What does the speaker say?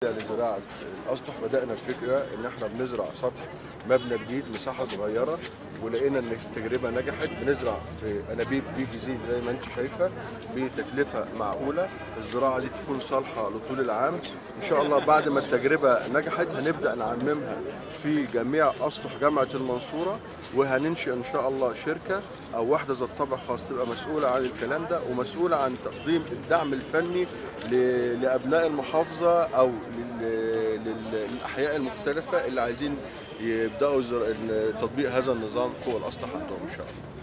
لزراعة الأسطح بدأنا الفكرة إن إحنا بنزرع سطح مبنى جديد مساحة صغيرة ولقينا إن التجربة نجحت بنزرع في أنابيب بي في زي زي ما أنت شايفة بتكلفة معقولة الزراعة دي تكون صالحة لطول العام إن شاء الله بعد ما التجربة نجحت هنبدأ نعممها في جميع أسطح جامعة المنصورة وهننشئ إن شاء الله شركة أو واحدة ذات طابع خاص تبقى مسؤولة عن الكلام ده ومسؤولة عن تقديم الدعم الفني ل- لأبناء المحافظة أو لل- لل- للأحياء المختلفة اللي عايزين يبدأوا زر- تطبيق هذا النظام فوق الأسطح عندهم إن شاء الله